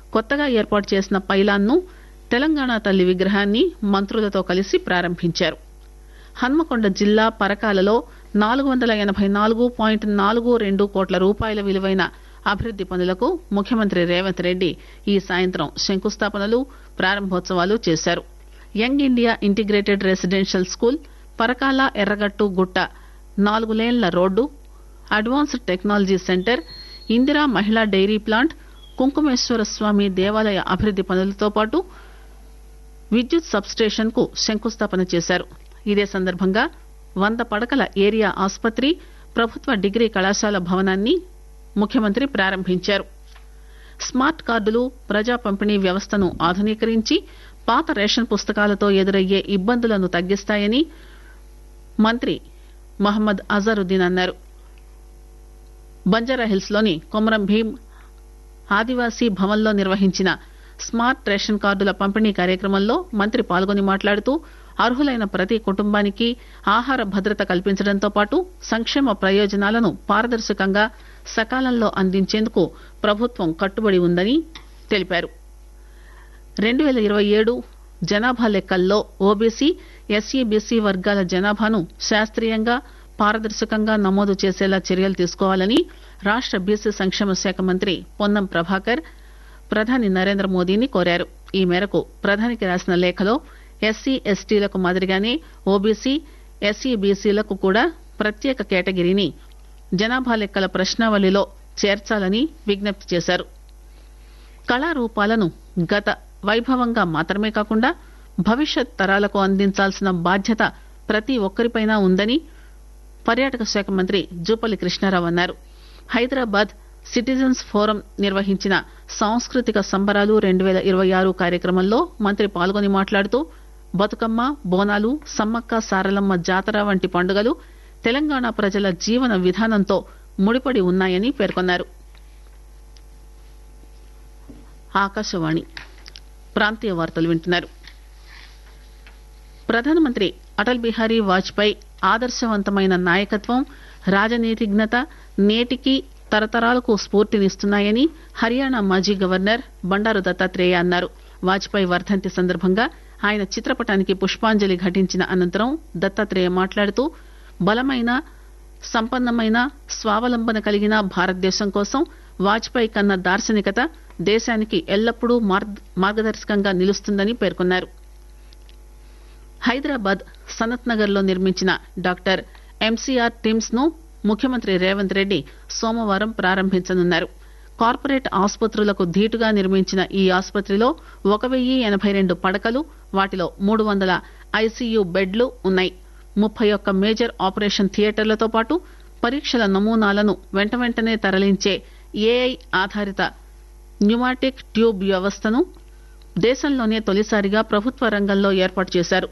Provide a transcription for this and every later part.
కొత్తగా ఏర్పాటు చేసిన పైలాన్ను తెలంగాణ తల్లి విగ్రహాన్ని మంత్రులతో కలిసి ప్రారంభించారు హన్మకొండ జిల్లా పరకాలలో నాలుగు వందల ఎనబై నాలుగు పాయింట్ నాలుగు రెండు కోట్ల రూపాయల విలువైన అభివృద్ది పనులకు ముఖ్యమంత్రి రేవంత్ రెడ్డి ఈ సాయంత్రం శంకుస్థాపనలు ప్రారంభోత్సవాలు చేశారు young India integrated residential school Parakala Erragattu Gutta నాలుగు లేన్ల road advanced technology centre Indira మహిళా డైరీ ప్లాంట్ కుంకుమేశ్వర స్వామి దేవాలయ అభివృద్ది పనులతో పాటు విద్యుత్ సబ్స్టేషన్ కు శంకుస్థాపన చేశారు ఇదే సందర్భంగా వంద పడకల ఏరియా ఆసుపత్రి ప్రభుత్వ డిగ్రీ కళాశాల భవనాన్ని ముఖ్యమంత్రి ప్రారంభించారు స్మార్ట్ కార్డులు ప్రజా పంపిణీ వ్యవస్థను ఆధునీకరించి పాత రేషన్ పుస్తకాలతో ఎదురయ్యే ఇబ్బందులను తగ్గిస్తాయని మంత్రి మహమ్మద్ అజరుద్దీన్ అన్నారు బంజారాహిల్స్ లోని కొమరం భీం ఆదివాసీ భవన్లో నిర్వహించిన స్మార్ట్ రేషన్ కార్డుల పంపిణీ కార్యక్రమంలో మంత్రి పాల్గొని మాట్లాడుతూ అర్హులైన ప్రతి కుటుంబానికి ఆహార భద్రత కల్పించడంతో పాటు సంక్షేమ ప్రయోజనాలను పారదర్శకంగా సకాలంలో అందించేందుకు ప్రభుత్వం కట్టుబడి ఉందని తెలిపారు రెండు పేల ఇరవై ఏడు జనాభా లెక్కల్లో ఓబీసీ ఎస్సీ బీసీ వర్గాల జనాభాను శాస్త్రీయంగా పారదర్శకంగా నమోదు చేసేలా చర్యలు తీసుకోవాలని రాష్ట బీసీ సంక్షేమ శాఖ మంత్రి పొన్నం ప్రభాకర్ ప్రధాని నరేంద్ర మోదీని కోరారు ఈ మేరకు ప్రధానికి రాసిన లేఖలో ఎస్సీ ఎస్టీలకు మాదిరిగానే ఓబీసీ ఎస్సీ బీసీలకు కూడా ప్రత్యేక కేటగిరీని జనాభా లెక్కల ప్రశ్నావళిలో చేర్చాలని విజ్ఞప్తి చేశారు కళారూపాలను గత వైభవంగా మాత్రమే కాకుండా భవిష్యత్ తరాలకు అందించాల్సిన బాధ్యత ప్రతి ఒక్కరిపైనా ఉందని పర్యాటక శాఖ మంత్రి జూపల్లి కృష్ణారావు అన్నారు హైదరాబాద్ సిటిజన్స్ ఫోరం నిర్వహించిన సాంస్కృతిక సంబరాలు రెండు పేల ఇరవై ఆరు కార్యక్రమంలో మంత్రి పాల్గొని మాట్లాడుతూ బతుకమ్మ బోనాలు సమ్మక్క సారలమ్మ జాతర వంటి పండుగలు తెలంగాణ ప్రజల జీవన విధానంతో ముడిపడి ఉన్నాయని పేర్కొన్నారు ఆకాశవాణి ప్రాంతీయ వార్తలు వింటున్నారు ప్రధానమంత్రి అటల్ బిహారీ వాజ్పేయి ఆదర్శవంతమైన నాయకత్వం రాజనీతిజ్ఞత నేటికి తరతరాలకు స్ఫూర్తినిస్తున్నాయని హర్యానా మాజీ గవర్నర్ బండారు దత్తాత్రేయ అన్నారు వాజ్పేయి వర్ధంతి సందర్భంగా ఆయన చిత్రపటానికి పుష్పాంజలి ఘటించిన అనంతరం దత్తాత్రేయ మాట్లాడుతూ బలమైన సంపన్నమైన స్వావలంబన కలిగిన భారతదేశం కోసం వాజ్పేయి కన్న దార్శనికత దేశానికి ఎల్లప్పుడూ మార్గదర్శకంగా నిలుస్తుందని పేర్కొన్నారు హైదరాబాద్ సనత్ నగర్ లో నిర్మించిన డాక్టర్ ఎంసీఆర్ టిమ్స్ ను ముఖ్యమంత్రి రేవంత్ రెడ్డి సోమవారం ప్రారంభించనున్నారు కార్పొరేట్ ఆసుపత్రులకు ధీటుగా నిర్మించిన ఈ ఆసుపత్రిలో ఒక వెయ్యి ఎనబై రెండు పడకలు వాటిలో మూడు వందల ఐసీయూ బెడ్లు ఉన్నాయి ముప్పై ఒక్క మేజర్ ఆపరేషన్ థియేటర్లతో పాటు పరీక్షల నమూనాలను వెంట వెంటనే తరలించే ఏఐ ఆధారిత న్యూమాటిక్ ట్యూబ్ వ్యవస్థను దేశంలోనే తొలిసారిగా ప్రభుత్వ రంగంలో ఏర్పాటు చేశారు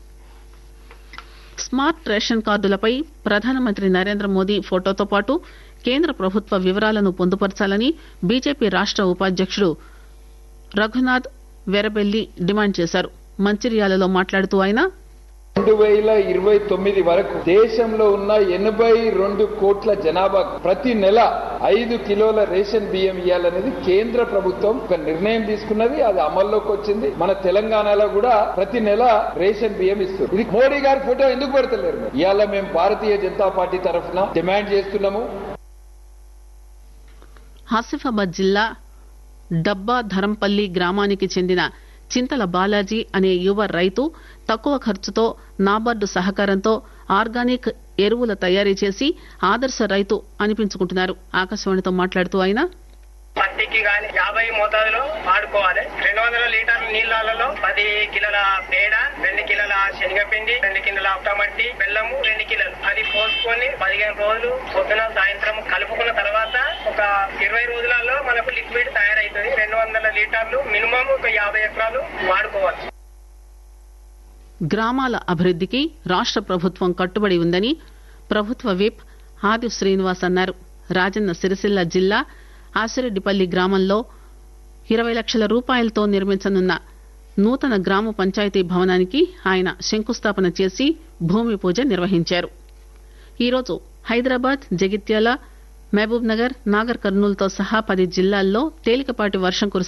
స్మార్ట్ రేషన్ కార్డులపై ప్రధానమంత్రి నరేంద్ర మోదీ ఫోటోతో పాటు కేంద్ర ప్రభుత్వ వివరాలను పొందుపరచాలని బీజేపీ రాష్ట ఉపాధ్యకుడు రఘునాథ్ వెరబెల్లి డిమాండ్ చేశారు మంచిర్యాలలో మాట్లాడుతూ ఆయన రెండు వేల ఇరవై తొమ్మిది వరకు దేశంలో ఉన్న ఎనభై రెండు కోట్ల జనాభా ప్రతి నెల ఐదు కిలోల రేషన్ బియ్యం ఇవ్వాలనేది కేంద్ర ప్రభుత్వం ఒక నిర్ణయం తీసుకున్నది అది అమల్లోకి వచ్చింది మన తెలంగాణలో కూడా ప్రతి నెల రేషన్ బియ్యం ఇస్తుంది ఇది మోడీ గారి ఫోటో ఎందుకు పెడతలేరు ఇవాళ మేము భారతీయ జనతా పార్టీ తరఫున డిమాండ్ చేస్తున్నాము ఆసిఫాబాద్ జిల్లా డబ్బా ధరంపల్లి గ్రామానికి చెందిన చింతల బాలాజీ అనే యువ రైతు తక్కువ ఖర్చుతో నాబార్డు సహకారంతో ఆర్గానిక్ ఎరువుల తయారీ చేసి ఆదర్శ రైతు అనిపించుకుంటున్నారు ఆకాశవాణితో మాట్లాడుతూ ఆయన పత్తికి గాని యాభై మోతాదులో వాడుకోవాలి రెండు వందల లీటర్ల నీళ్ళలో పది కిలోల పేడ రెండు కిలోల శనగపిండి రెండు కిలోల ఆప్టమట్టి బెల్లము రెండు కిలోలు అది పోసుకొని పదిహేను రోజులు పొద్దున సాయంత్రం కలుపుకున్న తర్వాత ఒక ఇరవై రోజులలో మనకు లిక్విడ్ తయారైతుంది రెండు వందల లీటర్లు మినిమం ఒక యాభై ఎకరాలు వాడుకోవాలి గ్రామాల అభివృద్దికి రాష్ట ప్రభుత్వం కట్టుబడి ఉందని ప్రభుత్వ విప్ ఆది శ్రీనివాస్ అన్నారు రాజన్న సిరిసిల్ల జిల్లా ఆసిరెడ్డిపల్లి గ్రామంలో ఇరవై లక్షల రూపాయలతో నిర్మించనున్న నూతన గ్రామ పంచాయతీ భవనానికి ఆయన శంకుస్థాపన చేసి భూమి పూజ నిర్వహించారు ఈరోజు హైదరాబాద్ జగిత్యాల మహబూబ్ నగర్ నాగర్ కర్నూలుతో సహా పది జిల్లాల్లో తేలికపాటి వర్షం కురిసే